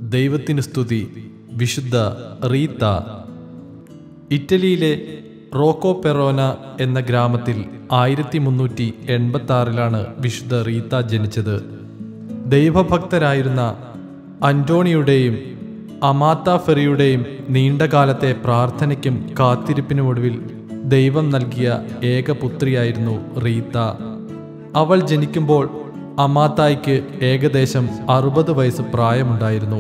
ദൈവത്തിന് സ്തുതി വിശുദ്ധ റീത്ത ഇറ്റലിയിലെ റോക്കോ പെറോന എന്ന ഗ്രാമത്തിൽ ആയിരത്തി മുന്നൂറ്റി എൺപത്തി ആറിലാണ് വിശുദ്ധ റീത്ത ജനിച്ചത് ദൈവഭക്തരായിരുന്ന അന്റോണിയുടെയും അമാത്ത ഫെറിയുടെയും നീണ്ടകാലത്തെ പ്രാർത്ഥനയ്ക്കും കാത്തിരിപ്പിനുമൊടുവിൽ ദൈവം നൽകിയ ഏകപുത്രിയായിരുന്നു റീത്ത അവൾ ജനിക്കുമ്പോൾ അമാത്തായ്ക്ക് ഏകദേശം അറുപത് വയസ്സ് പ്രായമുണ്ടായിരുന്നു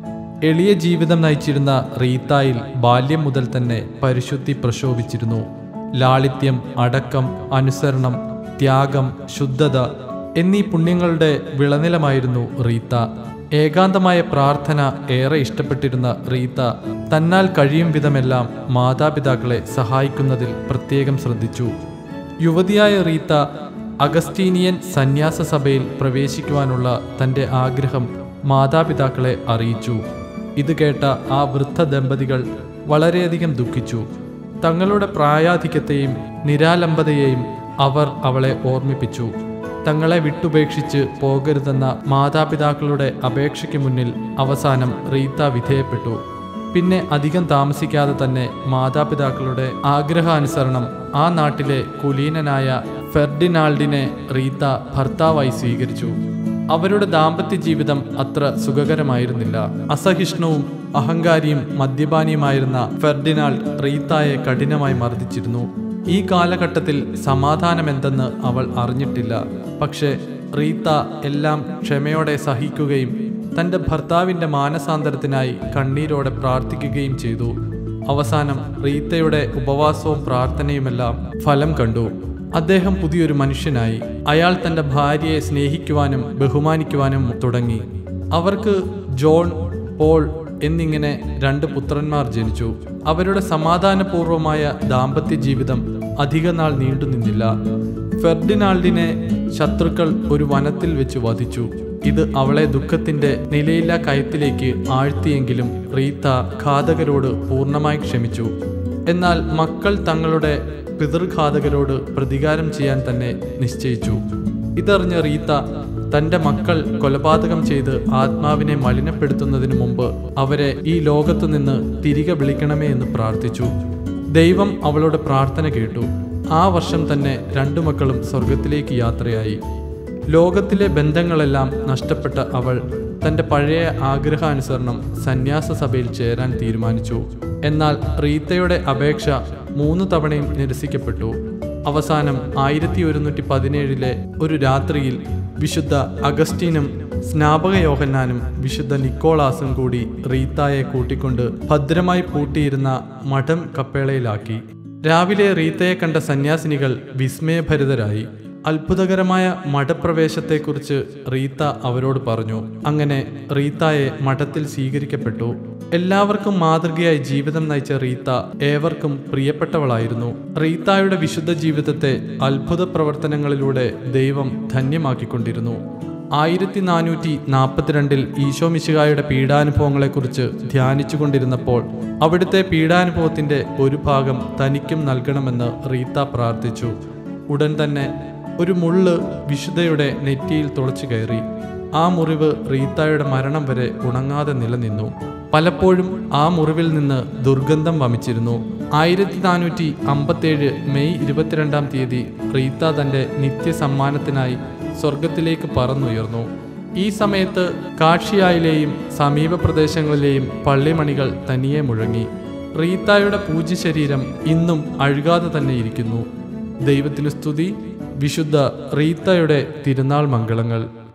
എളിയ ജീവിതം നയിച്ചിരുന്ന റീത്തായിൽ ബാല്യം മുതൽ തന്നെ പരിശുദ്ധി പ്രശോഭിച്ചിരുന്നു ലാളിത്യം അടക്കം അനുസരണം ത്യാഗം ശുദ്ധത എന്നീ പുണ്യങ്ങളുടെ വിളനിലമായിരുന്നു റീത്ത ഏകാന്തമായ പ്രാർത്ഥന ഏറെ ഇഷ്ടപ്പെട്ടിരുന്ന റീത്ത തന്നാൽ കഴിയും വിധമെല്ലാം മാതാപിതാക്കളെ സഹായിക്കുന്നതിൽ പ്രത്യേകം ശ്രദ്ധിച്ചു യുവതിയായ റീത്ത അഗസ്റ്റീനിയൻ സന്യാസ സഭയിൽ പ്രവേശിക്കുവാനുള്ള തൻ്റെ ആഗ്രഹം മാതാപിതാക്കളെ അറിയിച്ചു ഇത് കേട്ട ആ വൃദ്ധ ദമ്പതികൾ വളരെയധികം ദുഃഖിച്ചു തങ്ങളുടെ പ്രായാധിക്യത്തെയും നിരാലംബതയെയും അവർ അവളെ ഓർമ്മിപ്പിച്ചു തങ്ങളെ വിട്ടുപേക്ഷിച്ച് പോകരുതെന്ന മാതാപിതാക്കളുടെ അപേക്ഷയ്ക്ക് മുന്നിൽ അവസാനം റീത്ത വിധേയപ്പെട്ടു പിന്നെ അധികം താമസിക്കാതെ തന്നെ മാതാപിതാക്കളുടെ ആഗ്രഹാനുസരണം ആ നാട്ടിലെ കുലീനനായ ഫെർഡിനാൾഡിനെ റീത്ത ഭർത്താവായി സ്വീകരിച്ചു അവരുടെ ദാമ്പത്യ ജീവിതം അത്ര സുഖകരമായിരുന്നില്ല അസഹിഷ്ണുവും അഹങ്കാരിയും മദ്യപാനിയുമായിരുന്ന ഫെർഡിനാൾഡ് റീത്തായെ കഠിനമായി മർദ്ദിച്ചിരുന്നു ഈ കാലഘട്ടത്തിൽ സമാധാനമെന്തെന്ന് അവൾ അറിഞ്ഞിട്ടില്ല പക്ഷേ റീത്ത എല്ലാം ക്ഷമയോടെ സഹിക്കുകയും തന്റെ ഭർത്താവിന്റെ മാനസാന്തരത്തിനായി കണ്ണീരോടെ പ്രാർത്ഥിക്കുകയും ചെയ്തു അവസാനം റീത്തയുടെ ഉപവാസവും പ്രാർത്ഥനയുമെല്ലാം ഫലം കണ്ടു അദ്ദേഹം പുതിയൊരു മനുഷ്യനായി അയാൾ തന്റെ ഭാര്യയെ സ്നേഹിക്കുവാനും ബഹുമാനിക്കുവാനും തുടങ്ങി അവർക്ക് ജോൺ പോൾ എന്നിങ്ങനെ രണ്ട് പുത്രന്മാർ ജനിച്ചു അവരുടെ സമാധാനപൂർവമായ ദാമ്പത്യ ജീവിതം അധികനാൾ നീണ്ടുനിന്നില്ല ഫെർഡിനാൾഡിനെ ശത്രുക്കൾ ഒരു വനത്തിൽ വെച്ച് വധിച്ചു ഇത് അവളെ ദുഃഖത്തിന്റെ നിലയില്ലാ കയത്തിലേക്ക് ആഴ്ത്തിയെങ്കിലും റീത്ത ഘാതകരോട് പൂർണ്ണമായി ക്ഷമിച്ചു എന്നാൽ മക്കൾ തങ്ങളുടെ പിതൃഘാതകരോട് പ്രതികാരം ചെയ്യാൻ തന്നെ നിശ്ചയിച്ചു ഇതറിഞ്ഞ റീത്ത തന്റെ മക്കൾ കൊലപാതകം ചെയ്ത് ആത്മാവിനെ മലിനപ്പെടുത്തുന്നതിനു മുമ്പ് അവരെ ഈ ലോകത്തു നിന്ന് തിരികെ വിളിക്കണമേ എന്ന് പ്രാർത്ഥിച്ചു ദൈവം അവളുടെ പ്രാർത്ഥന കേട്ടു ആ വർഷം തന്നെ രണ്ടു മക്കളും സ്വർഗത്തിലേക്ക് യാത്രയായി ലോകത്തിലെ ബന്ധങ്ങളെല്ലാം നഷ്ടപ്പെട്ട അവൾ തന്റെ പഴയ ആഗ്രഹാനുസരണം സന്യാസ സഭയിൽ ചേരാൻ തീരുമാനിച്ചു എന്നാൽ റീത്തയുടെ അപേക്ഷ മൂന്ന് തവണയും നിരസിക്കപ്പെട്ടു അവസാനം ആയിരത്തി ഒരുന്നൂറ്റി പതിനേഴിലെ ഒരു രാത്രിയിൽ വിശുദ്ധ അഗസ്റ്റീനും സ്നാപക യോഹന്നാനും വിശുദ്ധ നിക്കോളാസും കൂടി റീത്തായെ കൂട്ടിക്കൊണ്ട് ഭദ്രമായി പൂട്ടിയിരുന്ന മഠം കപ്പേളയിലാക്കി രാവിലെ റീത്തയെ കണ്ട സന്യാസിനികൾ വിസ്മയഭരിതരായി അത്ഭുതകരമായ മഠപ്രവേശത്തെക്കുറിച്ച് റീത്ത അവരോട് പറഞ്ഞു അങ്ങനെ റീത്തായെ മഠത്തിൽ സ്വീകരിക്കപ്പെട്ടു എല്ലാവർക്കും മാതൃകയായി ജീവിതം നയിച്ച റീത്ത ഏവർക്കും പ്രിയപ്പെട്ടവളായിരുന്നു റീത്തായുടെ വിശുദ്ധ ജീവിതത്തെ അത്ഭുത പ്രവർത്തനങ്ങളിലൂടെ ദൈവം ധന്യമാക്കിക്കൊണ്ടിരുന്നു ആയിരത്തി നാനൂറ്റി നാൽപ്പത്തിരണ്ടിൽ ഈശോ മിശിഹായുടെ പീഡാനുഭവങ്ങളെക്കുറിച്ച് ധ്യാനിച്ചു കൊണ്ടിരുന്നപ്പോൾ അവിടുത്തെ പീഡാനുഭവത്തിന്റെ ഒരു ഭാഗം തനിക്കും നൽകണമെന്ന് റീത്ത പ്രാർത്ഥിച്ചു ഉടൻ തന്നെ ഒരു മുള്ള് വിശുദ്ധയുടെ നെറ്റിയിൽ തുളച്ചു കയറി ആ മുറിവ് റീത്തായുടെ മരണം വരെ ഉണങ്ങാതെ നിലനിന്നു പലപ്പോഴും ആ മുറിവിൽ നിന്ന് ദുർഗന്ധം വമിച്ചിരുന്നു ആയിരത്തി നാനൂറ്റി അമ്പത്തേഴ് മെയ് ഇരുപത്തിരണ്ടാം തീയതി റീത്ത തന്റെ നിത്യസമ്മാനത്തിനായി സ്വർഗത്തിലേക്ക് പറന്നുയർന്നു ഈ സമയത്ത് കാഷിയായിലെയും സമീപ പ്രദേശങ്ങളിലെയും പള്ളിമണികൾ തനിയെ മുഴങ്ങി റീത്തായുടെ പൂജ്യ ശരീരം ഇന്നും അഴുകാതെ തന്നെ ഇരിക്കുന്നു ദൈവത്തിന് സ്തുതി വിശുദ്ധ റീത്തയുടെ തിരുനാൾ മംഗളങ്ങൾ